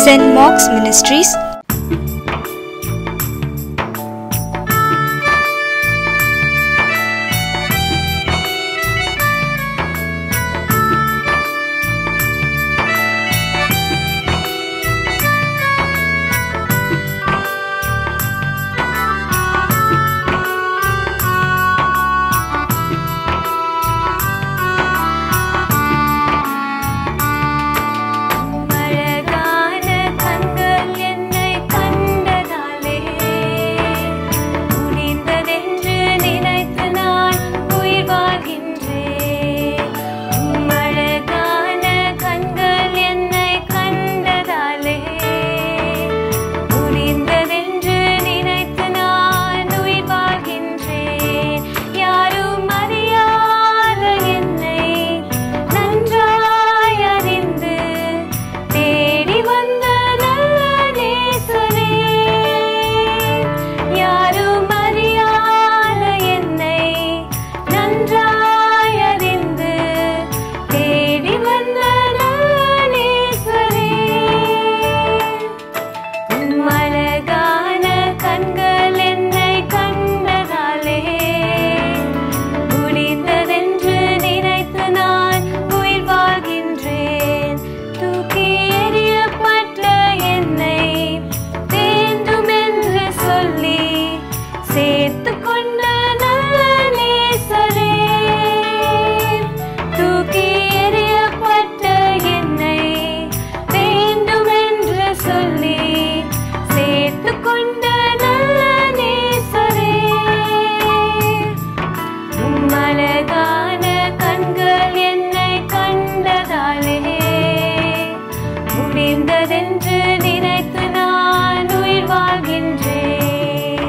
St. Mark's Ministries, அழகான கண்கள் என்னை கண்டதாலே முடிந்ததென்று நினைத்து நான் உயிர் வாழ்கின்றேன் அழகான கண்கள் என்னை கண்டதாலே முடிந்ததென்று நினைத்து நான் உயிர் வாழ்கின்றேன் யாரும் அறியாத என்னை நன்றாய் அறிந்து தேடி வந்த நல்ல நேசரே யாரும் அறியாத என்னை நன்றாய் அறிந்து தேடி வந்த நல்ல நேசரே மலகான கண்கள் என்னை கண்டதாலே முடிந்ததென்று நினைத்து நான் உயிர் வாழ்கின்றேன் தூக்கி எறியப்பட்ட என்னை வேண்டும் என்று சொல்லி சேர்த்து கொண்ட நல்ல நேசரே தூக்கி எறியப்பட்ட என்னை வேண்டும் என்று சொல்லி சேர்த்து கொண்ட நல்ல நேசரே உம்மழகான கண்கள் என்னை கண்டதாலே முடிந்ததென்று நினைத்து நான் உயிர் வாழ்கின்றேன்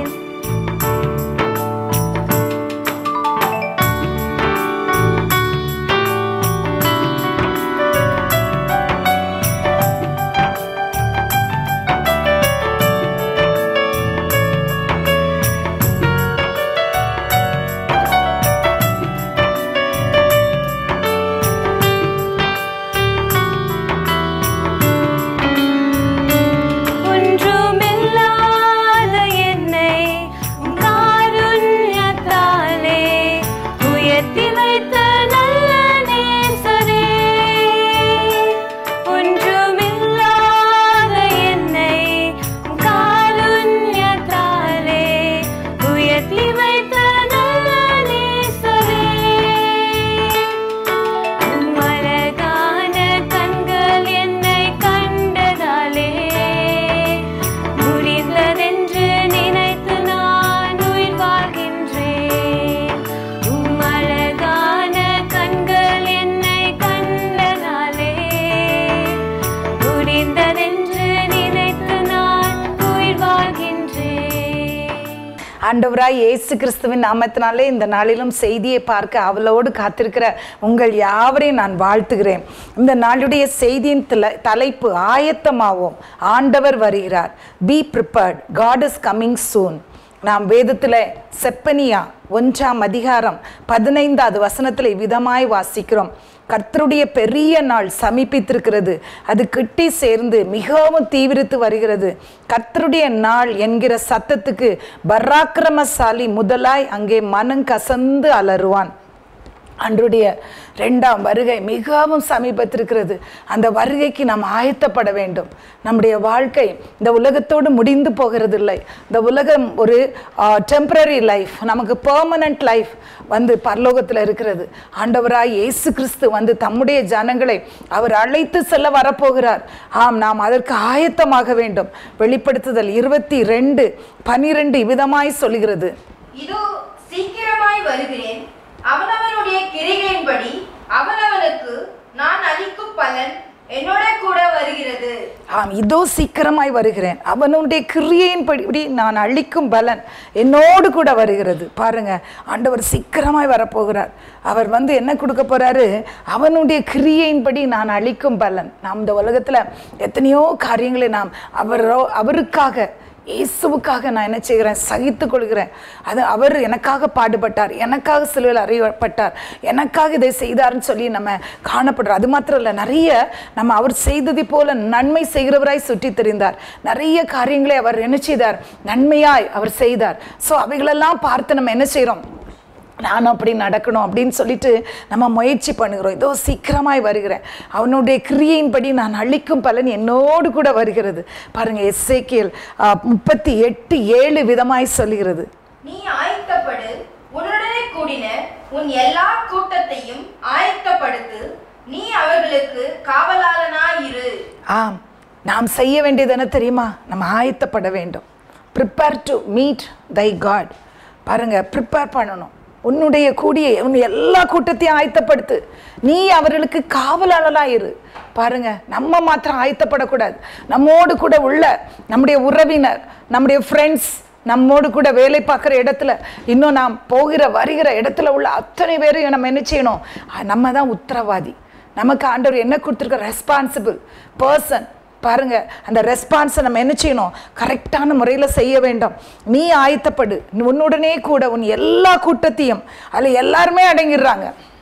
ஒன்றுமில்லாத என்னை உம் காருண்யத்தாலே உயர்த்தி வைத்த நல்ல நேசரே ஒன்றுமில்லாத என்னை உம் காருண்யத்தாலே உயர்த்தி வைத்த நல்ல நேசரே உம்மழகான கண்கள் என்னை கண்டதாலே முடிந்ததென்று நினைத்து நான் உயிர் வாழ்கின்றேன் உம்மழகான கண்கள் என்னை கண்டதாலே முடிந்ததென்று நினைத்து நான் உயிர் வாழ்கின்றேன் ஆண்டவராய் இயேசு கிறிஸ்துவின் நாமத்தினாலே இந்த நாளிலும் செய்தியை பார்க்க அவளோடு காத்திருக்கிற உங்கள் யாவரையும் நான் வாழ்த்துகிறேன் இந்த நாளுடைய செய்தியின் தல தலைப்பு ஆயத்தமாவோம் ஆண்டவர் வருகிறார் be prepared God is coming soon நாம் வேதத்தில் செப்பனியா ஒன்றாம் அதிகாரம் பதினைந்தாவது வசனத்தில் விதமாய் வாசிக்கிறோம் கர்த்தருடைய பெரிய நாள் சமீபித்திருக்கிறது அது கிட்டி சேர்ந்து மிகவும் தீவிரித்து வருகிறது கர்த்தருடைய நாள் என்கிற சத்தத்துக்கு பராக்கிரமசாலி முதலாய் அங்கே மனம் கசந்து அலறுவான் அன்றுடைய ரெண்டாம் வருகை மிகவும் சமீபத்திருக்கிறது அந்த வருகைக்கு நாம் ஆயத்தப்பட வேண்டும் நம்முடைய வாழ்க்கை இந்த உலகத்தோடு முடிந்து போகிறதில்லை இந்த உலகம் ஒரு டெம்பரரி லைஃப் நமக்கு பெர்மனன்ட் லைஃப் வந்து பரலோகத்தில் இருக்கிறது ஆண்டவராய் இயேசு கிறிஸ்து வந்து தம்முடைய ஜனங்களை அவர் அழைத்து செல்ல வரப்போகிறார் ஆம் நாம் அதற்கு ஆயத்தமாக வேண்டும் வெளிப்படுத்துதல் இருபத்தி ரெண்டு பனிரெண்டு விதமாய் சொல்கிறது இதோ சீக்கிரமாய் வருகிறேன் அவனவனுடைய கிரிகளின்படி அவனவனுக்கு நான் அளிக்கும் பலன் என்னோட கூட வருகிறது ஆம் இதோ சீக்கிரமாய் வருகிறேன் அவனுடைய கிரியையின்படி நான் அளிக்கும் பலன் என்னோடு கூட வருகிறது பாருங்க ஆண்டவர் சீக்கிரமாய் வரப்போகிறார் அவர் வந்து என்ன கொடுக்க போறாரு அவனுடைய கிரியையின்படி நான் அளிக்கும் பலன் நாம் இந்த உலகத்துல எத்தனையோ காரியங்களை நாம் அவரோ அவருக்காக இயேசுவுக்காக நான் என்ன செய்கிறேன் சகித்து கொள்கிறேன் அது அவர் எனக்காக பாடுபட்டார் எனக்காக சிலுவையில் அறியப்பட்டார் எனக்காக இதை செய்தார்னு சொல்லி நம்ம காணப்படுறோம் அது மாத்திரம் இல்லை நிறைய நம்ம அவர் செய்ததை போல நன்மை செய்கிறவராய் சுற்றி தெரிந்தார் நிறைய காரியங்களை அவர் என்ன செய்தார் நன்மையாய் அவர் செய்தார் ஸோ அவைகளெல்லாம் பார்த்து நம்ம என்ன செய்கிறோம் நானும் அப்படி நடக்கணும் அப்படின்னு சொல்லிட்டு நம்ம முயற்சி பண்ணுகிறோம் இதோ சீக்கிரமாய் வருகிறேன் அவனுடைய கிரியையின்படி நான் அளிக்கும் பலன் என்னோடு கூட வருகிறது பாருங்க எஸ்ஏகேல் முப்பத்தி எட்டு ஏழு விதமாய் சொல்லுகிறது நீ ஆயத்தப்படு உன்னுடனே கூடின உன் எல்லா கூட்டத்தையும் ஆயத்தப்படுத்து நீ அவர்களுக்கு காவலாளனாயிரு ஆம் நாம் செய்ய வேண்டியது என்ன தெரியுமா நம்ம ஆயத்தப்பட வேண்டும் prepare to meet thy God பாருங்க ப்ரிப்பேர் பண்ணணும் உன்னுடைய கூடிய உன் எல்லா கூட்டத்தையும் ஆயத்தப்படுத்து நீ அவர்களுக்கு காவலாளனாக இரு பாருங்க நம்ம மாத்திரம் ஆயத்தப்படக்கூடாது நம்மோடு கூட உள்ள நம்முடைய உறவினர் நம்முடைய ஃப்ரெண்ட்ஸ் நம்மோடு கூட வேலை பார்க்குற இடத்துல இன்னும் நாம் போகிற வருகிற இடத்துல உள்ள அத்தனை பேரையும் நம்ம என்ன செய்யணும் அஹ் நம்ம தான் உத்தரவாதி நமக்கு ஆண்டவர் என்ன கொடுத்துருக்க ரெஸ்பான்சிபிள் பர்சன் பாருங்க அந்த ரெஸ்பான்ஸை நம்ம என்ன செய்யணும் கரெக்டான முறையில் செய்ய வேண்டும் நீ ஆயத்தப்படு நீ உன்னுடனே கூட உன் எல்லா கூட்டத்தையும் அதில் எல்லாருமே அடங்கிடுறாங்க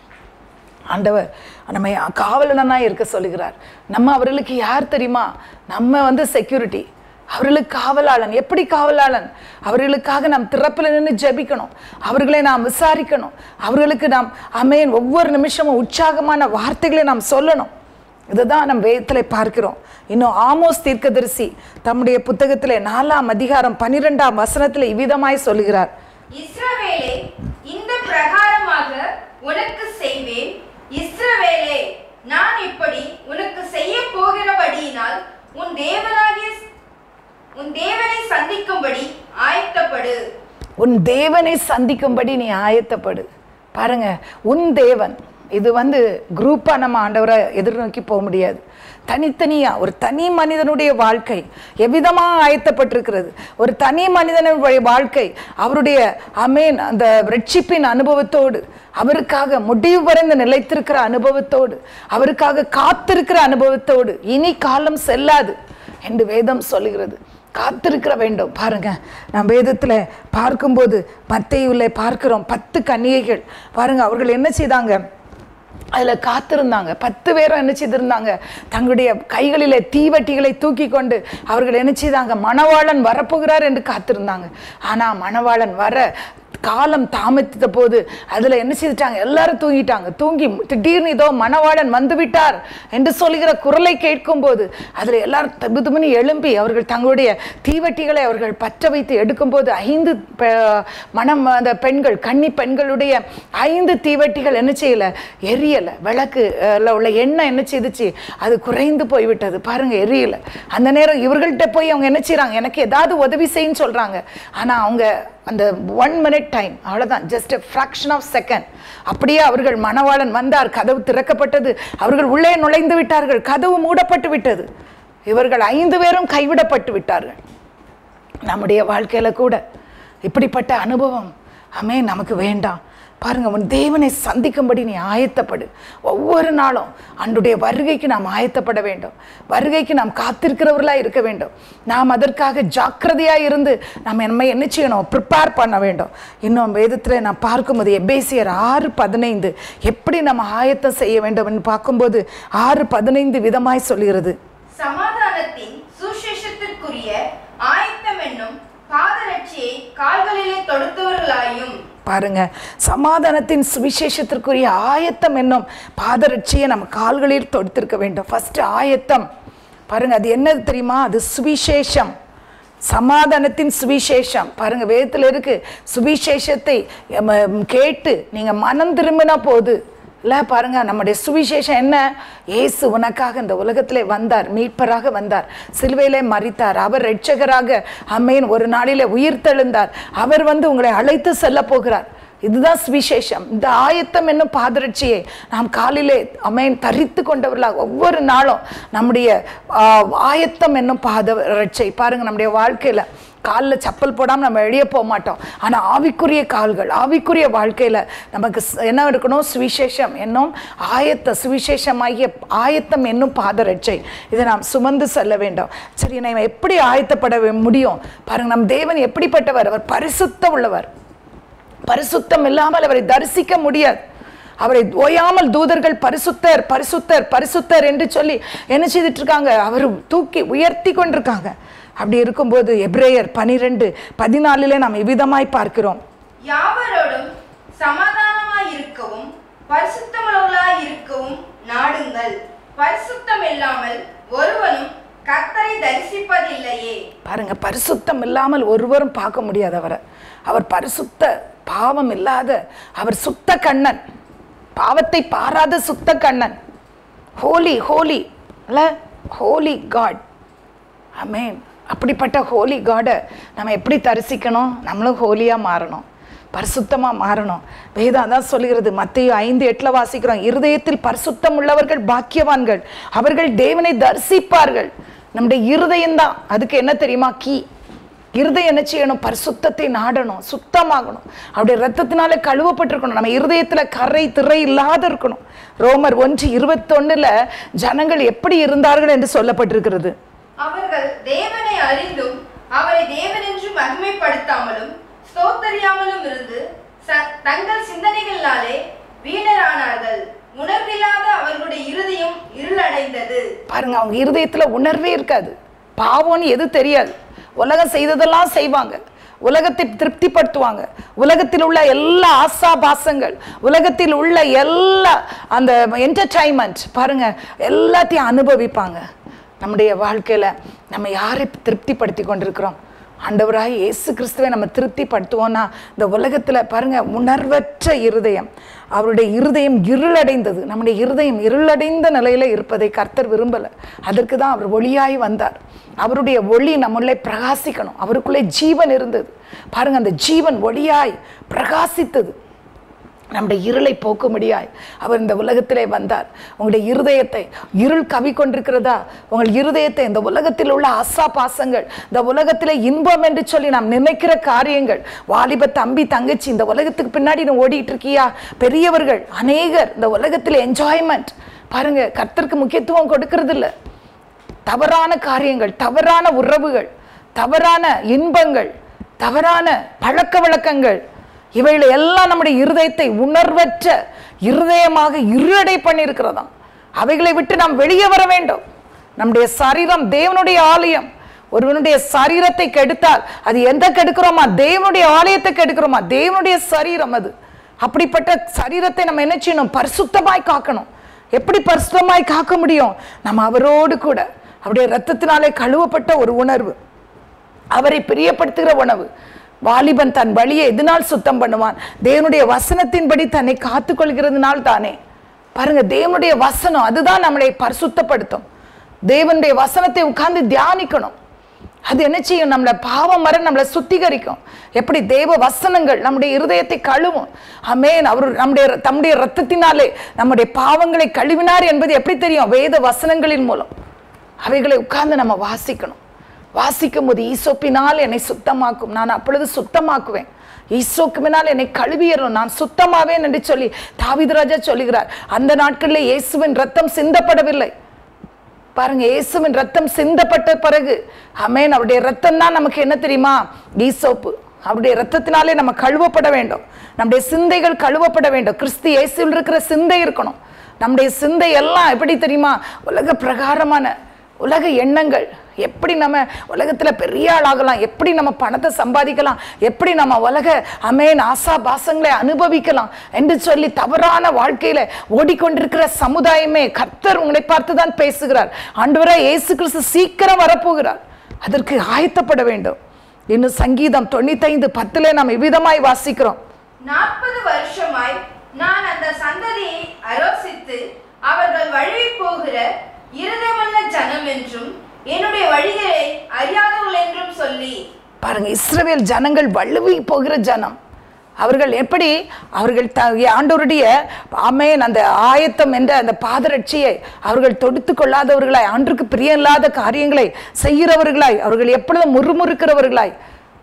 ஆண்டவர் நம்ம காவலனா இருக்க சொல்லுகிறார் நம்ம அவர்களுக்கு யார் தெரியுமா நம்ம வந்து செக்யூரிட்டி அவர்களுக்கு காவலாளன் எப்படி காவலாளன் அவர்களுக்காக நாம் திறப்பில் நின்று ஜெபிக்கணும் அவர்களை நாம் விசாரிக்கணும் அவர்களுக்கு நாம் அமேன் ஒவ்வொரு நிமிஷமும் உற்சாகமான வார்த்தைகளை நாம் சொல்லணும் இதுதான் நம் வேதத்தில் பார்க்கிறோம் இன்னும் ஆமோஸ் தீர்க்கதரிசி தம்முடைய புத்தகத்தில் நாலாம் அதிகாரம் பன்னிரெண்டாம் வசனத்தில் இவ்விதமாய் சொல்லுகிறார் இஸ்ரவேலே இந்த பிரகாரமாக உனக்கு செய்வேன் இஸ்ரவேலே நான் இப்படி உனக்கு செய்ய போகிறபடியினால் உன் தேவனாகிய உன் தேவனை சந்திக்கும்படி ஆயத்தப்படு உன் தேவனை சந்திக்கும்படி நீ ஆயத்தப்படு பாருங்க உன் தேவன் இது வந்து குரூப்பாக நம்ம ஆண்டவரை எதிர்நோக்கி போக முடியாது தனித்தனியா ஒரு தனி மனிதனுடைய வாழ்க்கை எவ்விதமாக ஆயத்தப்பட்டிருக்கிறது ஒரு தனி மனிதனுடைய வாழ்க்கை அவருடைய அமேன் அந்த ரட்சிப்பின் அனுபவத்தோடு அவருக்காக முடிவு வரைந்து நிலைத்திருக்கிற அனுபவத்தோடு அவருக்காக காத்திருக்கிற அனுபவத்தோடு இனி காலம் செல்லாது என்று வேதம் சொல்லுகிறது காத்திருக்கிற வேண்டும் பாருங்க நான் வேதத்தில் பார்க்கும்போது மத்தையுள்ள பார்க்கிறோம் பத்து கன்னிகைகள் பாருங்க அவர்கள் என்ன செய்தாங்க அதில் காத்திருந்தாங்க பத்து பேரும் என்ன செய்திருந்தாங்க தங்களுடைய கைகளிலே தீவட்டிகளை தூக்கி கொண்டு அவர்கள் என்ன செய்தாங்க மணவாளன் வரப்போகிறார் என்று காத்திருந்தாங்க ஆனால் மணவாளன் வர காலம் தாமதித்த போது அதில் என்ன செய்துட்டாங்க எல்லாரும் தூங்கிட்டாங்க தூங்கி திடீர்னு இதோ மணவாளன் வந்து விட்டார் என்று சொல்லுகிற குரலை கேட்கும்போது அதில் எல்லாரும் தபுதுமனி எழும்பி அவர்கள் தங்களுடைய தீவட்டிகளை அவர்கள் பற்ற வைத்து எடுக்கும்போது ஐந்து பெ- மணம் அந்த பெண்கள் கன்னி பெண்களுடைய ஐந்து தீவட்டிகள் என்ன செய்யலை எரியலை விளக்கு அஹ், உள்ள எண்ணெய் என்ன செய்துச்சு அது குறைந்து போய்விட்டது பாருங்க எரியலை அந்த நேரம் இவர்கள்ட்ட போய் அவங்க என்ன செய்றாங்க எனக்கு ஏதாவது உதவி செய்யுன்னு சொல்றாங்க ஆனா அவங்க அந்த ஒன் மினிட் டைம் அவ்வளவுதான் just a fraction of second அப்படியே அவர்கள் மணவாளன் வந்தார் கதவு திறக்கப்பட்டது அவர்கள் உள்ளே நுழைந்து விட்டார்கள் கதவு மூடப்பட்டு விட்டது இவர்கள் ஐந்து பேரும் கைவிடப்பட்டு விட்டார்கள் நம்முடைய வாழ்க்கையில கூட இப்படிப்பட்ட அனுபவம் அமே நமக்கு வேண்டாம் பாருங்க உன் தேவனை சந்திக்கும்படி நீ ஆயத்தப்படு ஒவ்வொரு நாளும் அன்றுடைய வருகைக்கு நாம் ஆயத்தப்பட வேண்டும் வருகைக்கு நாம் காத்திருக்கிறவர்களாக இருக்க வேண்டும் நாம் அதற்காக ஜாக்கிரதையாக இருந்து நம்ம நம்ம என்ன செய்யணும் ப்ரிப்பேர் பண்ண வேண்டும் இன்னும் வேதத்தில் நான் பார்க்கும்போது எபேசியர் ஆறு பதினைந்து எப்படி நம்ம ஆயத்தம் செய்ய வேண்டும் பார்க்கும்போது ஆறு பதினைந்து விதமாய் சொல்கிறது சமாதானத்தின் சுசேஷத்திற்குரிய ஆயத்தம் என்னும் பாதரட்சியை கால்களிலே தொடுத்தவர்களாயும் பாருங்க சமாதானத்தின் சுவிசேஷத்திற்குரிய ஆயத்தம் என்னும் பாதரட்சியை நம்ம கால்களில் தொடுத்திருக்க வேண்டும் ஃபர்ஸ்ட் ஆயத்தம் பாருங்க அது என்னது தெரியுமா அது சுவிசேஷம் சமாதானத்தின் சுவிசேஷம் பாருங்க வேதத்தில் இருக்கு சுவிசேஷத்தை எம், கேட்டு நீங்க மனம் திரும்பினா போது இல்லை பாருங்க நம்முடைய சுவிசேஷம் என்ன இயேசு உனக்காக இந்த உலகத்திலே வந்தார் மீட்பராக வந்தார் சிலுவையிலே மறித்தார் அவர் ரட்சகராக அம்மேன் ஒரு நாளிலே உயிர் தெழுந்தார் அவர் வந்து உங்களை அழைத்து செல்ல போகிறார் இதுதான் சுவிசேஷம் இந்த ஆயத்தம் என்னும் பாதரட்சியை நாம் காலிலே அமேன் தரித்து கொண்டவர்களாக ஒவ்வொரு நாளும் நம்முடைய ஆ, ஆயத்தம் என்னும் பாதரட்சை பாருங்க நம்முடைய வாழ்க்கையில காலில் சப்பல் போடாமல் நம்ம வெளியே போக மாட்டோம் ஆனால் ஆவிக்குரிய கால்கள் ஆவிக்குரிய வாழ்க்கையில் நமக்கு ஸ்- என்ன இருக்கணும் சுவிசேஷம் என்னும் ஆயத்த சுவிசேஷமாகிய ஆயத்தம் என்னும் பாதரட்சை இதை நாம் சுமந்து செல்ல வேண்டும் சரி நம்ம எப்படி ஆயத்தப்பட வே- முடியும் பாருங்க நம் தேவன் எப்படிப்பட்டவர் அவர் பரிசுத்த உள்ளவர் பரிசுத்தம் இல்லாமல் அவரை தரிசிக்க முடியாது அவரை ஓயாமல் தூதர்கள் பரிசுத்தர் பரிசுத்தர் பரிசுத்தர் என்று சொல்லி என்ன செய்துட்டு இருக்காங்க அவர் தூக்கி உயர்த்தி கொண்டிருக்காங்க அப்படி இருக்கும்போது எப்ரேயர் பனிரெண்டு பதினாலிலே நாம் இவ்விதமாய் பார்க்கிறோம் யாவரோடும் சமாதானமாய் இருக்கவும் பரிசுத்தமுள்ளவர்களாய் இருக்கவும் நாடுங்கள் பரிசுத்தம் இல்லாமல் ஒருவனும் கர்த்தரை தரிசிப்பதில்லையே பாருங்க பரிசுத்தம் இல்லாமல் ஒருவரும் பார்க்க முடியாது அவரை அவர் பரிசுத்த பாவம் இல்லாத அவர் சுத்த கண்ணன் பாவத்தை பாராத சுத்த கண்ணன் ஹோலி ஹோலி இல்ல ஹோலி காட் அமேன் அப்படிப்பட்ட ஹோலி காடை நம்ம எப்படி தரிசிக்கணும் நம்மளும் ஹோலியாக மாறணும் பரிசுத்தமாக மாறணும் வேதம் தான் சொல்லுகிறது மத்திய ஐந்து எட்டில் வாசிக்கிறோம் இருதயத்தில் பரிசுத்தம் உள்ளவர்கள் பாக்கியவான்கள் அவர்கள் தேவனை தரிசிப்பார்கள் நம்முடைய இருதயம்தான் அதுக்கு என்ன தெரியுமா கீ இருதயம் என்ன செய்யணும் பரிசுத்தத்தை நாடணும் சுத்தமாகணும் அப்படியே ரத்தத்தினால கழுவப்பட்டிருக்கணும் நம்ம இருதயத்துல கரை திரை இல்லாத இருக்கணும் ரோமர் ஒன்று இருபத்தொன்னுல ஜனங்கள் எப்படி இருந்தார்கள் என்று சொல்லப்பட்டிருக்கிறது அவர்கள் தேவனை அறிந்தும் அவரை தேவனென்று மகிமைப்படுத்தாமலும் ஸ்தோத்தரியாமலும் இருந்து ச- தங்கள் சிந்தனைகளினாலே வீணரானார்கள் உணர்வில்லாத அவர்களுடைய இருதயம் இருளடைந்தது பாருங்க அவங்க இருதயத்துல உணர்வே இருக்காது பாவம்னு எது தெரியாது உலகம் செய்ததெல்லாம் செய்வாங்க உலகத்தை திருப்திப்படுத்துவாங்க உலகத்தில் உள்ள எல்லா ஆசாபாசங்கள் உலகத்தில் உள்ள எல்லா அந்த என்டர்டைன்மெண்ட் பாருங்க எல்லாத்தையும் அனுபவிப்பாங்க நம்முடைய வாழ்க்கையில நம்ம யாரை திருப்திப்படுத்தி கொண்டிருக்கிறோம் ஆண்டவராய் இயேசு கிறிஸ்துவை நம்ம திருப்திப்படுத்துவோம்னா இந்த உலகத்துல பாருங்க உணர்வற்ற இருதயம் அவருடைய இருதயம் இருளடைந்தது நம்முடைய இருதயம் இருளடைந்த நிலையில இருப்பதை கர்த்தர் விரும்பல அதற்கு தான் அவர் ஒளியாய் வந்தார் அவருடைய ஒளி நம்முள்ளே பிரகாசிக்கணும் அவருக்குள்ளே ஜீவன் இருந்தது பாருங்க அந்த ஜீவன் ஒளியாய் பிரகாசித்தது நம்முடைய இருளை போக்கும்படியாய் அவர் இந்த உலகத்திலே வந்தார் உங்களுடைய இருதயத்தை இருள் கவி கொண்டிருக்கிறதா உங்கள் இருதயத்தை இந்த உலகத்தில் உள்ள ஆசா பாசங்கள் இந்த உலகத்திலே இன்பம் என்று சொல்லி நாம் நினைக்கிற காரியங்கள் வாலிப தம்பி தங்கச்சி இந்த உலகத்துக்கு பின்னாடி நீ ஓடிட்டு இருக்கியா பெரியவர்கள் அநேகர் இந்த உலகத்தில் என்ஜாய்மெண்ட் பாருங்க கர்த்தருக்கு முக்கியத்துவம் கொடுக்கறது இல்ல தவறான காரியங்கள் தவறான உறவுகள் தவறான இன்பங்கள் தவறான பழக்க வழக்கங்கள் இவைகளை எல்லாம் நம்முடைய இருதயத்தை உணர்வற்ற இருதயமாக இருளடை பண்ணியிருக்கிறதாம் அவைகளை விட்டு நாம் வெளியே வர வேண்டும் நம்முடைய சரீரம் தேவனுடைய ஆலயம் ஒருவனுடைய சரீரத்தை கெடுத்தால் அது எந்த கெடுக்கிறோமா தேவனுடைய ஆலயத்தை கெடுக்கிறோமா தேவனுடைய சரீரம் அது அப்படிப்பட்ட சரீரத்தை நம்ம என்ன செய்யணும் பரிசுத்தமாய் காக்கணும் எப்படி பரிசுத்தமாய் காக்க முடியும் நம்ம அவரோடு கூட அவருடைய ரத்தத்தினாலே கழுவப்பட்ட ஒரு உணர்வு அவரை பிரியப்படுத்துகிற உணவு வாலிபன் தன் வழியை எதனால் சுத்தம் பண்ணுவான் தேவனுடைய வசனத்தின்படி தன்னை காத்துக்கொள்கிறதுனால் தானே பாருங்க தேவனுடைய வசனம் அதுதான் நம்மளை பரிசுத்தப்படுத்தும் தேவனுடைய வசனத்தை உட்கார்ந்து தியானிக்கணும் அது என்ன செய்யும் நம்மளை பாவம் வர நம்மளை சுத்திகரிக்கும் எப்படி தேவ வசனங்கள் நம்முடைய இருதயத்தை கழுவும் அமேன் அவர் நம்முடைய தம்முடைய ரத்தத்தினாலே நம்முடைய பாவங்களை கழுவினார் என்பது எப்படி தெரியும் வேத வசனங்களின் மூலம் அவைகளை உட்கார்ந்து நம்ம வாசிக்கணும் வாசிக்கும் போது ஈசோப்பினால் என்னை சுத்தமாக்கும் நான் அப்பொழுது சுத்தமாக்குவேன் ஈசோக்குமினால் என்னை கழுவியறணும் நான் சுத்தமாவேன் என்று சொல்லி தாவீது ராஜா சொல்லுகிறார் அந்த நாட்களில் இயேசுவின் ரத்தம் சிந்தப்படவில்லை பாருங்க இயேசுவின் ரத்தம் சிந்தப்பட்ட பிறகு அமேன் அவருடைய ரத்தம் தான் நமக்கு என்ன தெரியுமா ஈசோப்பு அவருடைய ரத்தத்தினாலே நம்ம கழுவப்பட வேண்டும் நம்முடைய சிந்தைகள் கழுவப்பட வேண்டும் கிறிஸ்து இயேசுவில் இருக்கிற சிந்தை இருக்கணும் நம்முடைய சிந்தை எல்லாம் எப்படி தெரியுமா உலக பிரகாரமான உலக எண்ணங்கள் எப்படி நம்ம உலகத்துல பெரிய ஆளாகலாம் எப்படி நம்ம பணத்தை சம்பாதிக்கலாம் எப்படி நம்ம உலக அமேன் ஆசா பாசங்களை அனுபவிக்கலாம் என்று சொல்லி தவறான வாழ்க்கையில ஓடிக்கொண்டிருக்கிற சமுதாயமே கர்த்தர் உங்களை பார்த்து தான் பேசுகிறார் ஆண்டவரே இயேசு கிறிஸ்து சீக்கிரம் வரப்போகிறார் அதற்கு ஆயத்தப்பட வேண்டும் இன்னும் சங்கீதம் தொண்ணூத்தைந்து பத்துல நாம் இவ்விதமாய் வாசிக்கிறோம் நாற்பது வருஷமாய் நான் அந்த சந்ததியை அரோசித்து அவர்கள் வழி போகிற இருதமுள்ள ஜனம் என்றும் என்னுடைய வழிகளை அறியாதவர்கள் என்றும் சொல்லி பாருங்க இஸ்ரவேல் ஜனங்கள் வள்ளுவி போகிற ஜனம் அவர்கள் எப்படி அவர்கள் த ஆண்டவருடைய ஆமேன் அந்த ஆயத்தம் என்ற அந்த பாதரட்சியை அவர்கள் தொடுத்து கொள்ளாதவர்களாய் ஆண்டுக்கு பிரியம் இல்லாத காரியங்களை செய்கிறவர்களாய் அவர்கள் எப்பொழுதும் முறுமுறுக்கிறவர்களாய்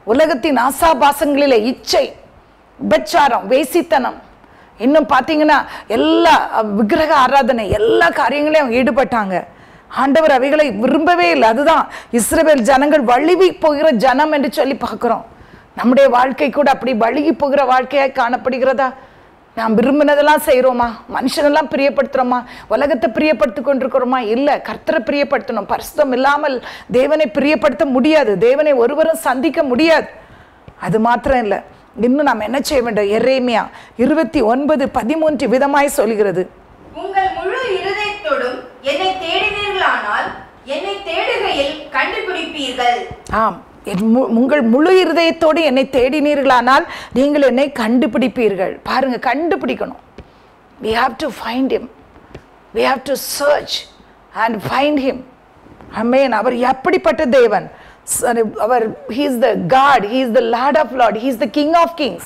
உலகத்தின் ஆசாபாசங்களிலே இச்சை உபச்சாரம் வேசித்தனம் இன்னும் பார்த்தீங்கன்னா எல்லா அஹ், விக்கிரக ஆராதனை எல்லா காரியங்களையும் அவங்க ஈடுபட்டாங்க ஆண்டவர் அவைகளை விரும்பவே இல்லை அதுதான் இஸ்ரவேல் ஜனங்கள் வழுவி போகிற ஜனம் என்று சொல்லி பார்க்கிறோம் நம்முடைய வாழ்க்கை கூட அப்படி வழுகி போகிற வாழ்க்கையாய் காணப்படுகிறதா நாம் விரும்பினதெல்லாம் செய்கிறோமா மனுஷனெல்லாம் பிரியப்படுத்துகிறோமா உலகத்தை பிரியப்படுத்தி கொண்டிருக்கிறோமா இல்லை கர்த்தரை பிரியப்படுத்தணும் பரிசுத்தம் இல்லாமல் தேவனை பிரியப்படுத்த முடியாது தேவனை ஒருவரும் சந்திக்க முடியாது அது மாத்திரம் இல்லை இன்னும் நாம் என்ன செய்ய வேண்டும் எரேமியா இருபத்தி ஒன்பது பதிமூன்று விதமாய் சொல்கிறது உங்கள் முழு இருதயத்தோடும் என்னை தேடினீர்களானால் என்னை தேடுகையில் கண்டுபிடிப்பீர்கள் ஆம் என் மு- உங்கள் முழு இருதயத்தோடு என்னை தேடினீர்களானால் நீங்கள் என்னை கண்டுபிடிப்பீர்கள் பாருங்க கண்டுபிடிக்கணும் we have to find him we have to search and find him அமேன் அவர் எப்படிப்பட்ட தேவன் சரி, அவர் he is the god he is the lord of lord he is the king of kings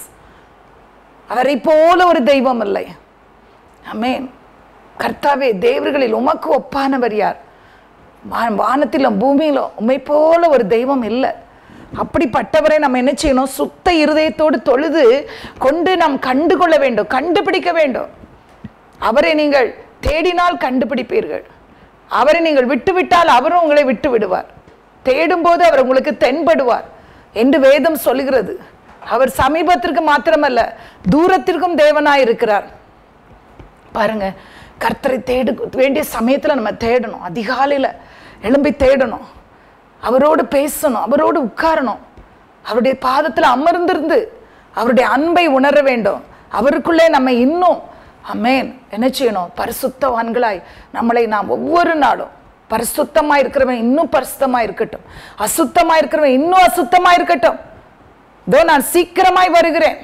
அவரை போல ஒரு தெய்வம் இல்லை அமேன் கர்த்தாவே தேவர்களில் உமக்கு ஒப்பானவர் யார் வா- வானத்திலும் பூமியிலும் உம்மை போல ஒரு தெய்வம் இல்லை அப்படிப்பட்டவரை நம்ம என்ன செய்யணும் சுத்த இருதயத்தோடு தொழுது கொண்டு நாம் கண்டு கொள்ள வேண்டும் கண்டுபிடிக்க வேண்டும் அவரை நீங்கள் தேடினால் கண்டுபிடிப்பீர்கள் அவரை நீங்கள் விட்டுவிட்டால் அவரும் உங்களை விட்டு விடுவார் தேடும்போது அவர் உங்களுக்கு தென்படுவார் என்று வேதம் சொல்லுகிறது அவர் சமீபத்திற்கு மாத்திரமல்ல தூரத்திற்கும் தேவனாய் இருக்கிறார் பாருங்க கர்த்தரை தேடு வேண்டிய சமயத்தில் நம்ம தேடணும் அதிகாலையில் எழும்பி தேடணும் அவரோடு பேசணும் அவரோடு உட்காரணும் அவருடைய பாதத்தில் அமர்ந்திருந்து அவருடைய அன்பை உணர வேண்டும் அவருக்குள்ளே நம்ம இன்னும் அமேன் என்ன செய்யணும் பரிசுத்தவான்களாய் நம்மளை நாம் ஒவ்வொரு நாளும் பரிசுத்தமாக இருக்கிறவன் இன்னும் பரிசுத்தமாக இருக்கட்டும் அசுத்தமாக இருக்கிறவன் இன்னும் அசுத்தமாக இருக்கட்டும் இதோ நான் சீக்கிரமாய் வருகிறேன்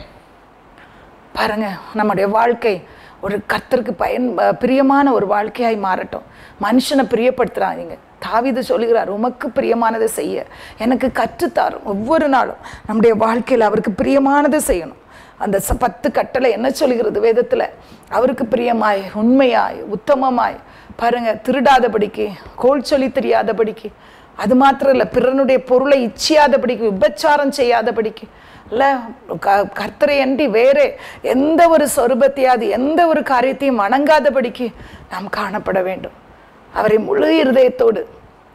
பாருங்க நம்முடைய வாழ்க்கை ஒரு கர்த்தருக்கு பயன் அஹ் பிரியமான ஒரு வாழ்க்கையாய் மாறட்டும் மனுஷனை பிரியப்படுத்துறாதீங்க தாவீது சொல்லுகிறார் உமக்கு பிரியமானதை செய்ய எனக்கு கற்றுத்தாரும் ஒவ்வொரு நாளும் நம்முடைய வாழ்க்கையில் அவருக்கு பிரியமானதை செய்யணும் அந்த ச- பத்து கட்டளை என்ன சொல்லுகிறது வேதத்தில் அவருக்கு பிரியமாய் உண்மையாய் உத்தமமாய் பாருங்க திருடாதபடிக்கு கோல் சொல்லி தெரியாதபடிக்கு அது மாத்திரம் இல்லை பிறனுடைய பொருளை இச்சியாதபடிக்கு விபச்சாரம் செய்யாதபடிக்கு இல்லை க கர்த்தரை அன்றி வேறு எந்த ஒரு சொரூபத்தையாவது எந்த ஒரு காரியத்தையும் வணங்காதபடிக்கு நாம் காணப்பட வேண்டும் அவரை முழு இருதயத்தோடு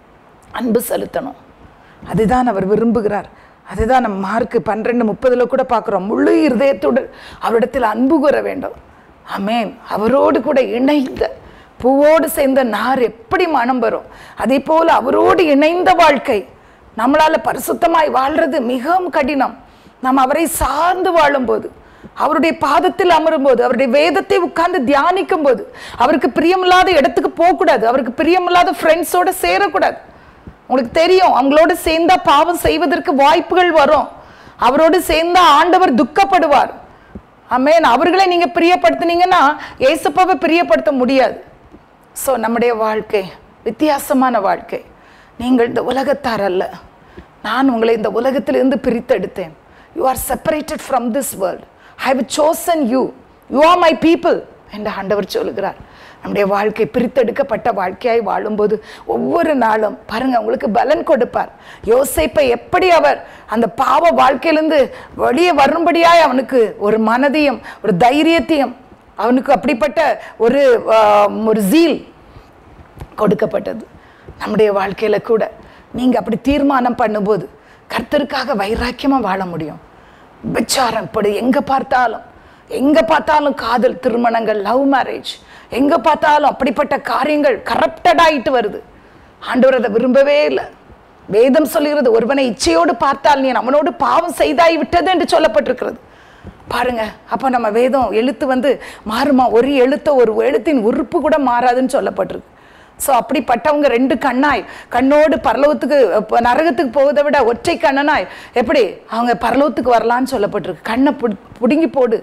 அன்பு செலுத்தணும் அதுதான் அவர் விரும்புகிறார் அதுதான் நம்ம மார்க்கு பன்னிரெண்டு முப்பதில் கூட பார்க்குறோம் முழு இருதயத்தோடு அவரிடத்தில் அன்பு கூற வேண்டும் ஆமென் அவரோடு கூட இணைந்த பூவோடு சேர்ந்த நார் எப்படி மனம் வரும் அதே போல் அவரோடு இணைந்த வாழ்க்கை நம்மளால் பரிசுத்தமாய் வாழ்றது மிகவும் கடினம் நாம் அவரை சார்ந்து வாழும்போது அவருடைய பாதத்தில் அமரும்போது அவருடைய வேதத்தை உட்கார்ந்து தியானிக்கும் போது அவருக்கு பிரியமில்லாத இடத்துக்கு போகக்கூடாது அவருக்கு பிரியமில்லாத ஃப்ரெண்ட்ஸோட சேரக்கூடாது உங்களுக்கு தெரியும் அவங்களோட சேர்ந்தா பாவம் செய்வதற்கு வாய்ப்புகள் வரும் அவரோடு சேர்ந்தா ஆண்டவர் துக்கப்படுவார் ஆமென் அவர்களை நீங்க பிரியப்படுத்துனீங்கன்னா ஏசப்பாவை பிரியப்படுத்த முடியாது ஸோ நம்முடைய வாழ்க்கை வித்தியாசமான வாழ்க்கை நீங்கள் இந்த உலகத்தார் அல்ல நான் உங்களை இந்த உலகத்திலிருந்து பிரித்தெடுத்தேன் you are separated from this world I have chosen you you are my people என்று ஆண்டவர் சொல்லுகிறார் நம்முடைய வாழ்க்கை பிரித்தெடுக்கப்பட்ட வாழ்க்கையாய் வாழும்போது ஒவ்வொரு நாளும் பாருங்க உங்களுக்கு பலன் கொடுப்பார் யோசேப்பை எப்படி அவர் அந்த பாவ வாழ்க்கையிலிருந்து வெளியே வரும்படியாய் அவனுக்கு ஒரு மனதையும் ஒரு தைரியத்தையும் அவனுக்கு அப்படிப்பட்ட ஒரு ஆஹ், ஒரு ஜீல் கொடுக்கப்பட்டது நம்முடைய வாழ்க்கையில கூட நீங்க அப்படி தீர்மானம் பண்ணும்போது கர்த்தருக்காக வைராக்கியமா வாழ முடியும் விச்சாரம் இப்படி எங்க பார்த்தாலும் எங்க பார்த்தாலும் காதல் திருமணங்கள் லவ் மேரேஜ் எங்க பார்த்தாலும் அப்படிப்பட்ட காரியங்கள் கரப்டட் ஆயிட்டு வருது ஆண்டவர் அதை விரும்பவே இல்லை வேதம் சொல்லுகிறது ஒருவனை இச்சையோடு பார்த்தால் நீ அவனோடு பாவம் செய்தாய் விட்டது என்று சொல்லப்பட்டிருக்கிறது பாருங்க அப்போ நம்ம வேதம் எழுத்து வந்து மாறுமா ஒரு எழுத்த ஒரு எழுத்தின் உறுப்பு கூட மாறாதுன்னு சொல்லப்பட்டிருக்கு ஸோ அப்படிப்பட்டவங்க ரெண்டு கண்ணாய் கண்ணோடு பரலோகத்துக்கு அப்ப நரகத்துக்கு போவதை விட ஒற்றை கண்ணனாய் எப்படி அவங்க பரலோகத்துக்கு வரலான்னு சொல்லப்பட்டிருக்கு கண்ணை புடி புடுங்கி போடு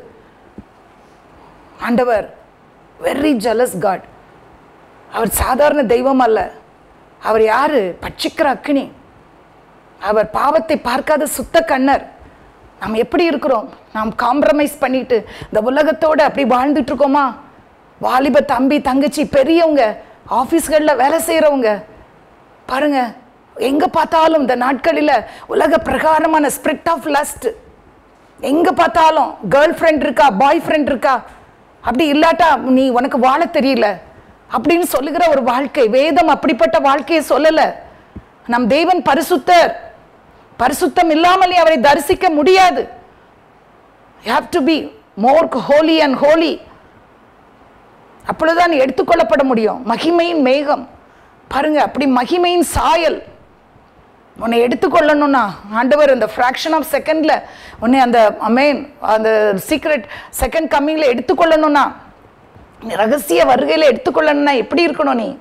ஆண்டவர் வெரி ஜலஸ் காட் அவர் சாதாரண தெய்வம் அல்ல அவர் யாரு பட்சிக்கிற அக்கினி அவர் பாவத்தை பார்க்காத சுத்த கண்ணர் நாம் எப்படி இருக்கிறோம் நாம் காம்ப்ரமைஸ் பண்ணிட்டு இந்த உலகத்தோட அப்படி வாழ்ந்துட்டு இருக்கோமா வாலிப தம்பி தங்கச்சி பெரியவங்க ஆஃபீஸ்களில் வேலை செய்கிறவங்க பாருங்க எங்க பார்த்தாலும் இந்த நாட்களில் உலக பிரகாரமான ஸ்பிரிட் ஆஃப் லஸ்ட் எங்க பார்த்தாலும் கேர்ள் ஃப்ரெண்ட் இருக்கா பாய் ஃப்ரெண்ட் இருக்கா அப்படி இல்லாட்டா நீ உனக்கு வாழ தெரியல அப்படின்னு சொல்லுகிற ஒரு வாழ்க்கை வேதம் அப்படிப்பட்ட வாழ்க்கையை சொல்லல நம் தேவன் பரிசுத்தர் பரிசுத்தம் இல்லாமலே அவரை தரிசிக்க முடியாது have to be more holy and holy அப்பொழுதுதான் நீ எடுத்துக்கொள்ளப்பட முடியும் மகிமையின் மேகம் பாருங்க அப்படி மகிமையின் சாயல் உன்னை எடுத்துக்கொள்ளணும்னா ஆண்டவர் இந்த ஃப்ராக்ஷன் ஆஃப் செகண்ட்ல உன்னை அந்த அமேன் அந்த சீக்ரெட் செகண்ட் கம்மிங்ல எடுத்துக்கொள்ளணும்னா நீ ரகசிய வருகையில எடுத்துக்கொள்ளணும்னா எப்படி இருக்கணும் நீ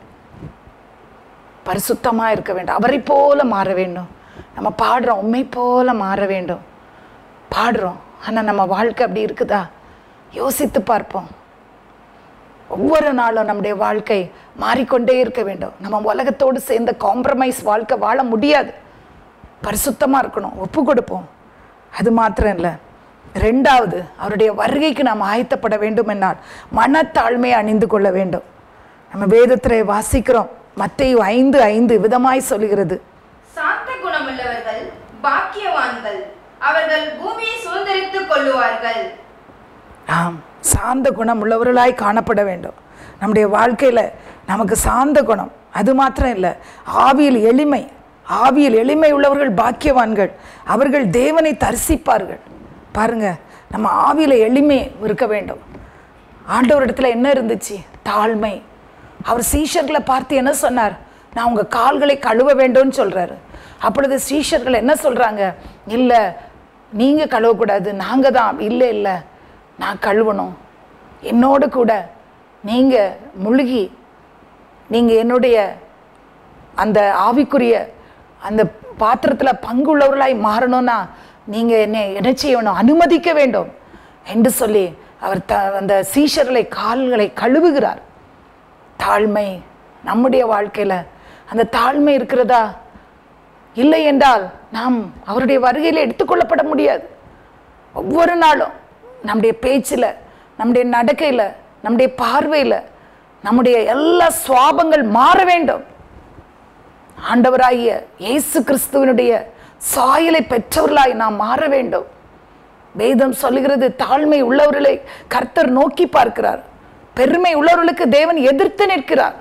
பரிசுத்தமா இருக்க வேண்டும் அவரை போல மாற வேண்டும் நம்ம பாடுறோம் உண்மை போல மாற வேண்டும் பாடுறோம் ஆனா நம்ம வாழ்க்கை அப்படி இருக்குதா யோசித்து பார்ப்போம் ஒவ்வொரு நாளும் நம்முடைய வாழ்க்கை மாறிக்கொண்டே இருக்க வேண்டும் நம்ம உலகத்தோடு சேர்ந்த காம்ப்ரமைஸ் வாழ்க்கை வாழ முடியாது பரிசுத்தமா இருக்கணும் ஒப்பு கொடுப்போம் அது மாத்திரம் இல்லை ரெண்டாவது அவருடைய வருகைக்கு நாம் ஆயத்தப்பட வேண்டும் என்னால் மனத்தாழ்மையை அணிந்து கொள்ள வேண்டும் நம்ம வேதத்திலே வாசிக்கிறோம் மத்தேயு ஐந்து ஐந்து விதமாய் சொல்லுகிறது சாந்த குணமுள்ளவர்கள் பாக்கியவான்கள் அவர்கள் பூமியை சுதந்திரித்துக் கொள்ளுவார்கள் ஆம் சாந்த குணம் உள்ளவர்களாய் காணப்பட வேண்டும் நம்முடைய வாழ்க்கையில் நமக்கு சாந்த குணம் அது மாத்திரம் இல்லை ஆவியில் எளிமை ஆவியில் எளிமை உள்ளவர்கள் பாக்கியவான்கள் அவர்கள் தேவனை தரிசிப்பார்கள் பாருங்க நம்ம ஆவியில் எளிமை இருக்க வேண்டும் ஆண்டவரிடத்துல என்ன இருந்துச்சு தாழ்மை அவர் சீஷர்களை பார்த்து என்ன சொன்னார் நான் உங்க கால்களை கழுவ வேண்டும்னு சொல்றாரு அப்பொழுது சீஷர்கள் என்ன சொல்றாங்க இல்லை நீங்க கழுவக்கூடாது நாங்க தான் இல்லை இல்லை நான் கழுவணும் என்னோடு கூட நீங்க முழுகி நீங்க என்னுடைய அந்த ஆவிக்குரிய அந்த பாத்திரத்தில் பங்குள்ளவர்களாய் மாறணும்னா நீங்க என்னை என்ன செய்யணும் அனுமதிக்க வேண்டும் என்று சொல்லி அவர் த அந்த சீஷர்களை கால்களை கழுவுகிறார் தாழ்மை நம்முடைய வாழ்க்கையில அந்த தாழ்மை இருக்கிறதா இல்லை என்றால் நாம் அவருடைய வருகையில் எடுத்துக்கொள்ளப்பட முடியாது ஒவ்வொரு நாளும் நம்முடைய பேச்சில் நம்முடைய நடக்கையில் நம்முடைய பார்வையில் நம்முடைய எல்லா சுவாபங்கள் மாற வேண்டும் ஆண்டவராகிய இயேசு கிறிஸ்துவனுடைய சாயலை பெற்றவர்களாய் நாம் மாற வேண்டும் வேதம் சொல்லுகிறது தாழ்மை உள்ளவர்களை கர்த்தர் நோக்கி பார்க்கிறார் பெருமை உள்ளவர்களுக்கு தேவன் எதிர்த்து நிற்கிறார்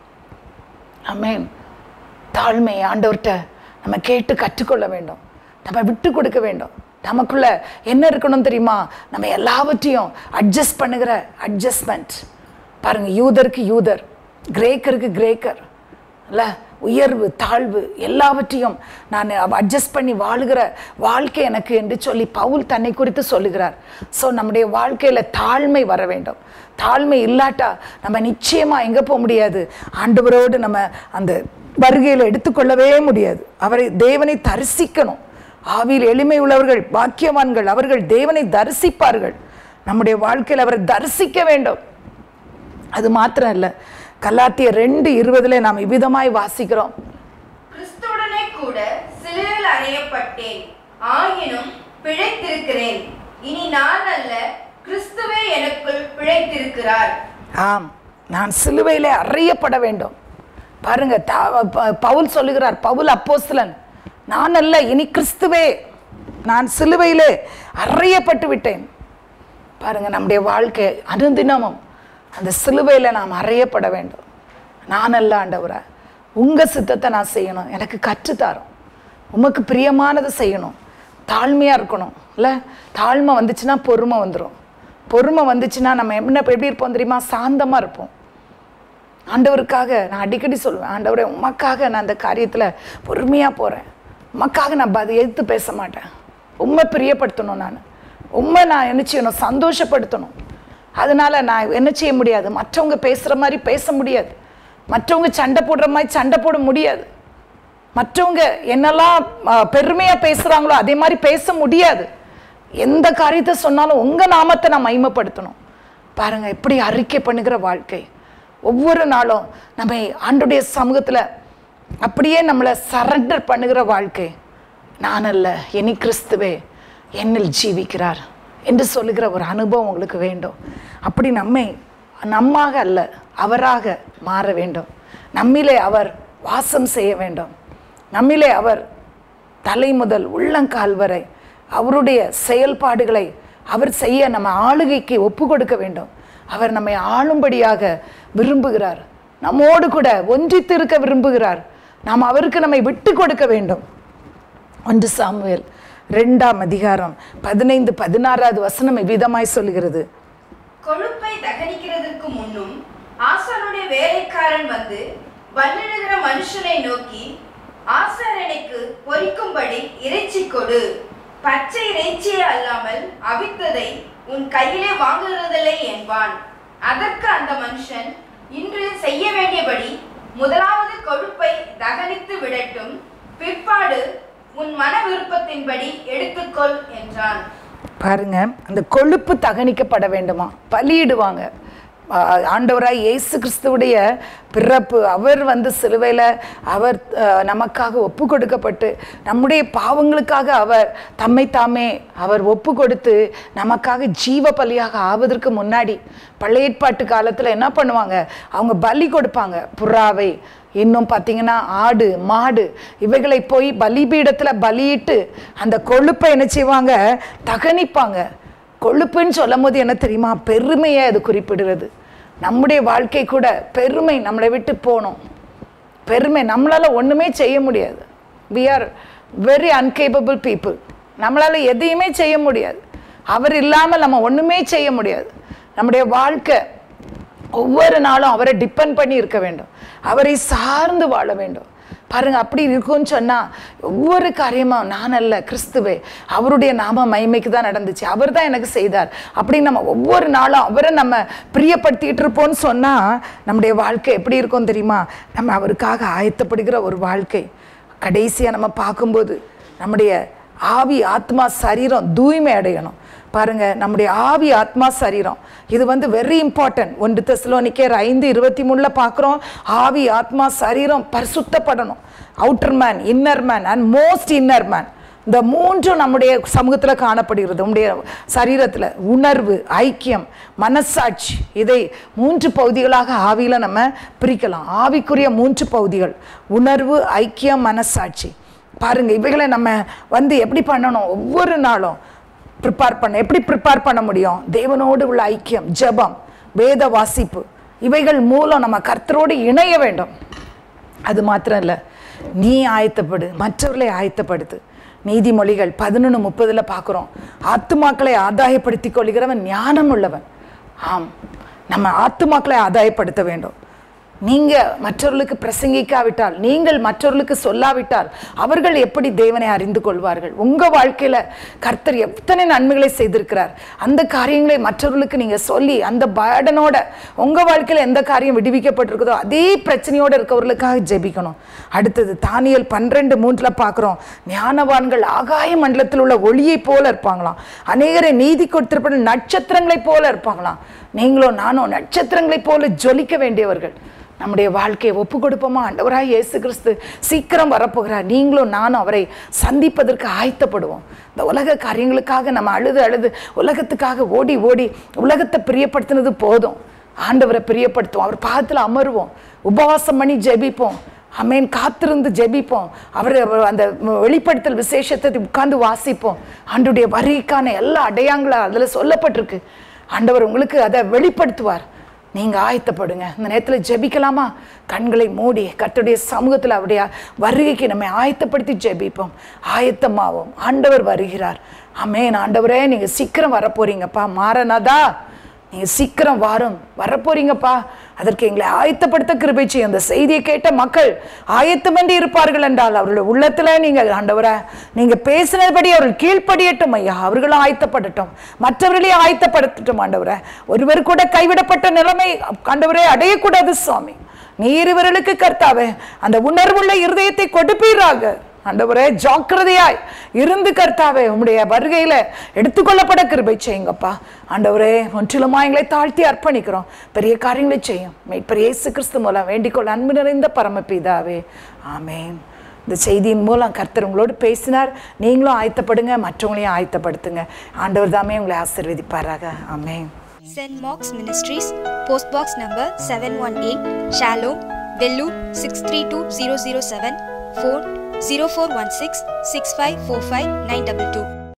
ஆமென் தாழ்மை ஆண்டவர்கிட்ட நம்ம கேட்டு கற்றுக்கொள்ள வேண்டும் நம்ம விட்டு கொடுக்க வேண்டும் நமக்குள்ள என்ன இருக்கணும் தெரியுமா நம்ம எல்லாவற்றையும் அட்ஜஸ்ட் பண்ணுகிற அட்ஜஸ்ட்மெண்ட் பாருங்க யூதருக்கு யூதர் கிரேக்கருக்கு கிரேக்கர் இல்ல உயர்வு தாழ்வு எல்லாவற்றையும் நான் அட்ஜஸ்ட் பண்ணி வாழுகிற வாழ்க்கை எனக்கு என்று சொல்லி பவுல் தன்னை குறித்து சொல்லுகிறார் ஸோ நம்முடைய வாழ்க்கையில தாழ்மை வர வேண்டும் தாழ்மை இல்லாட்டா நம்ம நிச்சயமா எங்க போக முடியாது ஆண்டவரோடு நம்ம அந்த வருகையில் எடுத்துக்கொள்ளவே முடியாது அவரை தேவனை தரிசிக்கணும் ஆவியில் எளிமை உள்ளவர்கள் பாக்கியவான்கள் அவர்கள் தேவனை தரிசிப்பார்கள் நம்முடைய வாழ்க்கையில் அவரை தரிசிக்க வேண்டும் அது மாத்திரம் இல்லை கல்லாத்திய ரெண்டு இருபதுல நாம் இவ்விதமாய் வாசிக்கிறோம் கிறிஸ்துவுடனே கூட சிலுவையில் அறையப்பட்டேன் ஆயினும் பிழைத்திருக்கிறேன் இனி நான் அல்ல கிறிஸ்துவே எனக்குள் பிழைத்திருக்கிறார் ஆம் நான் சிலுவையிலே அறையப்பட வேண்டும் பாருங்க த- ப- பவுல் சொல்லுகிறார் பவுல் அப்போஸ்தலன் நான் அல்ல இனி கிறிஸ்துவே நான் சிலுவையிலே அறையப்பட்டு விட்டேன் பாருங்க நம்முடைய வாழ்க்கை அனுதினமும் அந்த சிலுவையில் நாம் அறையப்பட வேண்டும் நான் அல்ல ஆண்டவரா உங்க சித்தத்தை நான் செய்யணும் எனக்கு கற்றுத்தாரும் உமக்கு பிரியமானதை செய்யணும் தாழ்மையாக இருக்கணும் இல்லை தாழ்மை வந்துச்சுன்னா பொறுமை வந்துடும் பொறுமை வந்துச்சுன்னா நம்ம என்ன எப்படி இருப்போம் தெரியுமா சாந்தமாக இருப்போம் ஆண்டவருக்காக நான் அடிக்கடி சொல்லுவேன் ஆண்டவரே உமக்காக நான் அந்த காரியத்தில் பொறுமையாக போகிறேன் உமக்காக நான் அதை எதிர்த்து பேச மாட்டேன் உண்மை பிரியப்படுத்தணும் நான் உண்மை நான் என்ன செய்யணும் சந்தோஷப்படுத்தணும் அதனால நான் என்ன செய்ய முடியாது மற்றவங்க பேசுகிற மாதிரி பேச முடியாது மற்றவங்க சண்டை போடுற மாதிரி சண்டை போட முடியாது மற்றவங்க என்னெல்லாம் அஹ், பெருமையா பேசுறாங்களோ அதே மாதிரி பேச முடியாது எந்த காரியத்தை சொன்னாலும் உங்க நாமத்தை நான் மகிமைப்படுத்தணும் பாருங்க எப்படி அறிக்கை பண்ணுகிற வாழ்க்கை ஒவ்வொரு நாளும் நம்ம ஆண்டுடைய சமூகத்துல அப்படியே நம்மளை சரண்டர் பண்ணுகிற வாழ்க்கை நான் அல்ல இனி கிறிஸ்துவே என்னில் ஜீவிக்கிறார் என்று சொல்லுகிற ஒரு அனுபவம் உங்களுக்கு வேண்டும் அப்படி நம்மை நம்மாக அல்ல அவராக மாற வேண்டும் நம்மிலே அவர் வாசம் செய்ய வேண்டும் நம்மிலே அவர் தலை முதல் உள்ளங்கால் வரை அவருடைய செயல்பாடுகளை அவர் செய்ய நம்ம ஆளுகைக்கு ஒப்பு கொடுக்க வேண்டும் அவர் நம்மை ஆளும்படியாக விரும்புகிறார் நம்மோடு கூட ஒன்றித்து இருக்க விரும்புகிறார் நாம் அவருக்கு நம்மை விட்டு கொடுக்க வேண்டும் ஒன்று சாமுவேல் ரெண்டாம் அதிகாரம் பதினைந்து பதினாறாவது வசனம் இவ்விதமாய் சொல்லுகிறது கொழுப்பை தகனிக்கிறதற்கு முன்னும் ஆசானுடைய வேலைக்காரன் வந்து பலியிடுகிற மனுஷனை நோக்கி ஆசாரனுக்கு பொரிக்கும்படி இறைச்சி கொடு பச்சை இறைச்சியே அல்லாமல் அவித்ததை உன் கையிலே வாங்குகிறதில்லை என்பான் அதற்கு அந்த மனுஷன் இன்று செய்ய வேண்டியபடி முதலாவது கொழுப்பை தகனித்து விடட்டும் பிற்பாடு உன் மன விருப்பத்தின்படி எடுத்துக்கொள் என்றான் பாருங்க அந்த கொழுப்பு தகனிக்கப்பட வேண்டுமா பலியிடுவாங்க ஆ- ஆண்டவராய் இயேசு கிறிஸ்துவுடைய பிறப்பு அவர் வந்து சிலுவையில் அவர் அஹ், நமக்காக ஒப்பு கொடுக்கப்பட்டு நம்முடைய பாவங்களுக்காக அவர் தம்மை தாமே அவர் ஒப்பு கொடுத்து நமக்காக ஜீவ பலியாக ஆவதற்கு முன்னாடி பழைய ஏற்பாட்டு காலத்தில் என்ன பண்ணுவாங்க அவங்க பலி கொடுப்பாங்க புறாவை இன்னும் பார்த்தீங்கன்னா ஆடு மாடு இவைகளை போய் பலிபீடத்தில் பலியிட்டு அந்த கொழுப்பை என்ன செய்வாங்க தகனிப்பாங்க கொழுப்புன்னு சொல்லும் போது என்ன தெரியுமா பெருமையை அது குறிப்பிடுறது நம்முடைய வாழ்க்கை கூட பெருமை நம்மளை விட்டு போகணும் பெருமை நம்மளால ஒண்ணுமே செய்ய முடியாது we are very uncapable people நம்மளால எதையுமே செய்ய முடியாது அவர் இல்லாமல் நம்ம ஒண்ணுமே செய்ய முடியாது நம்முடைய வாழ்க்கை ஒவ்வொரு நாளும் அவரை டிபெண்ட் பண்ணி இருக்க வேண்டும் அவரை சார்ந்து வாழ வேண்டும் பாருங்க அப்படி இருக்கும்னு சொன்னா ஒவ்வொரு காரியமும் நான் அல்ல கிறிஸ்துவே அவருடைய நாம மகிமைக்கு தான் நடந்துச்சு அவர் தான் எனக்கு செய்தார் அப்படின்னு நம்ம ஒவ்வொரு நாளும் அவரை நம்ம பிரியப்படுத்திட்டு இருப்போம்னு சொன்னா நம்முடைய வாழ்க்கை எப்படி இருக்கும் தெரியுமா நம்ம அவருக்காக ஆயத்தப்படுகிற ஒரு வாழ்க்கை கடைசியா நம்ம பார்க்கும்போது நம்முடைய ஆவி ஆத்மா சரீரம் தூய்மை அடையணும் பாருங்க நம்முடைய ஆவி ஆத்மா சரீரம் இது வந்து வெரி இம்பார்ட்டன்ட் ஒன்று தெசலோனிக்கேர் ஐந்து இருபத்தி மூணுல பார்க்குறோம் ஆவி ஆத்மா சரீரம் பரிசுத்தப்படணும் outer man inner man and most inner man இந்த மூன்றும் நம்முடைய சமூகத்தில் காணப்படுகிறது நம்முடைய சரீரத்தில் உணர்வு ஐக்கியம் மனசாட்சி இதை மூன்று பகுதிகளாக ஆவியில் நம்ம பிரிக்கலாம் ஆவிக்குரிய மூன்று பகுதிகள் உணர்வு ஐக்கியம் மனசாட்சி பாருங்க இவைகளை நம்ம வந்து எப்படி பண்ணணும் ஒவ்வொரு நாளும் ப்ரிப்பேர் பண்ண எப்படி ப்ரிப்பேர் பண்ண முடியும் தேவனோடு உள்ள ஐக்கியம் ஜெபம் வேத வாசிப்பு இவைகள் மூலம் நம்ம கர்த்தரோடு இணைய வேண்டும் அது மாத்திரம் இல்லை நீ ஆயத்தப்படு மற்றவர்களை ஆயத்தப்படுத்து நீதிமொழிகள் பதினொன்று முப்பதில் பார்க்குறோம் ஆத்துமாக்களை ஆதாயப்படுத்திக் கொள்கிறவன் ஞானம் உள்ளவன் ஆம் நம்ம ஆத்துமாக்களை ஆதாயப்படுத்த வேண்டும் நீங்க மற்றவர்களுக்கு பிரசங்கிக்காவிட்டால் நீங்கள் மற்றவர்களுக்கு சொல்லாவிட்டால் அவர்கள் எப்படி தேவனை அறிந்து கொள்வார்கள் உங்க வாழ்க்கையில கர்த்தர் எத்தனை நன்மைகளை செய்திருக்கிறார் அந்த காரியங்களை மற்றவர்களுக்கு நீங்க சொல்லி அந்த பேடனோட உங்க வாழ்க்கையில எந்த காரியம் விடுவிக்கப்பட்டிருக்குதோ அதே பிரச்சனையோட இருக்கவர்களுக்காக ஜெபிக்கணும் அடுத்தது தானியல் பன்னிரெண்டு மூன்றுல பார்க்குறோம் ஞானவான்கள் ஆகாய மண்டலத்தில் உள்ள ஒளியைப் போல இருப்பாங்களாம் அநேகரை நீதி கொடுத்திருப்ப நட்சத்திரங்களைப் போல இருப்பாங்களாம் நீங்களும் நானும் நட்சத்திரங்களைப் போல ஜொலிக்க வேண்டியவர்கள் நம்முடைய வாழ்க்கையை ஒப்பு கொடுப்போமா ஆண்டவராய் இயேசு கிறிஸ்து சீக்கிரம் வரப்போகிறார் நீங்களும் நானும் அவரை சந்திப்பதற்கு ஆயத்தப்படுவோம் இந்த உலக காரியங்களுக்காக நம்ம அழுது அழுது உலகத்துக்காக ஓடி ஓடி உலகத்தை பிரியப்படுத்தினது போதும் ஆண்டவரை பிரியப்படுத்துவோம் அவர் பாதத்தில் அமருவோம் உபவாசம் பண்ணி ஜெபிப்போம் அமேன் காத்திருந்து ஜெபிப்போம் அவர் அவர் அந்த வெளிப்படுத்தல் விசேஷத்தை உட்கார்ந்து வாசிப்போம் ஆண்டுடைய வருகைக்கான எல்லா அடையாங்களும் அதில் சொல்லப்பட்டிருக்கு ஆண்டவர் உங்களுக்கு அதை வெளிப்படுத்துவார் நீங்க ஆயத்தப்படுங்க இந்த நேரத்தில் ஜெபிக்கலாமா கண்களை மூடி கர்த்தருடைய சமூகத்தில் அவருடைய வருகைக்கு நம்மை ஆயத்தப்படுத்தி ஜெபிப்போம் ஆயத்தமாவோம் ஆண்டவர் வருகிறார் அமேன் ஆண்டவரே நீங்க சீக்கிரம் வரப்போறீங்கப்பா மாறனாதா நீங்க சீக்கிரம் வாரும் வரப்போறீங்கப்பா அதற்கு எங்களை ஆயத்தப்படுத்த கிருபை செய்யும் அந்த செய்தியை கேட்ட மக்கள் ஆயத்தமண்டி இருப்பார்கள் என்றால் அவர்களுடைய உள்ளத்துல நீங்க ஆண்டவரை நீங்க பேசினபடி அவர்கள் கீழ்ப்படியட்டும் ஐயா அவர்களும் ஆயத்தப்படட்டும் மற்றவர்களையும் ஆயத்தப்படுத்தட்டும் ஆண்டவரை ஒருவர் கூட கைவிடப்பட்ட நிலைமை ஆண்டவரே அடையக்கூடாது சுவாமி நீர் இவர்களுக்கு கர்த்தாவே அந்த உணர்வுள்ள இருதயத்தை கொடுப்பீராக ஆண்டவரே ஜாக்கிரதையாய் இருந்து கர்த்தாவே உம்முடைய வருகையில எடுத்துக்கொள்ளப்பட கிருபை செய்யுங்கப்பா ஆண்டவரே முற்றிலுமா எங்களை தாழ்த்தி அர்ப்பணிக்கிறோம் பெரிய காரியங்களை செய்யும் மெய்ப்பர் இயேசு கிறிஸ்து மூலம் வேண்டிக்கொள்ள அன்பு நிறைந்த பரமபிதாவே ஆமென் இந்த செய்தியின் மூலம் கர்த்தர் உங்களோடு பேசினார் நீங்களும் ஆயத்தப்படுங்க மற்றவங்களையும் ஆயத்தப்படுத்துங்க ஆண்டவர் தாமே உங்களை ஆசீர்வதிப்பாராக amen St. Mark's Ministries, Post Box number 718, Shalom, Vellore 632007, phone zero four one six six five four five nine double two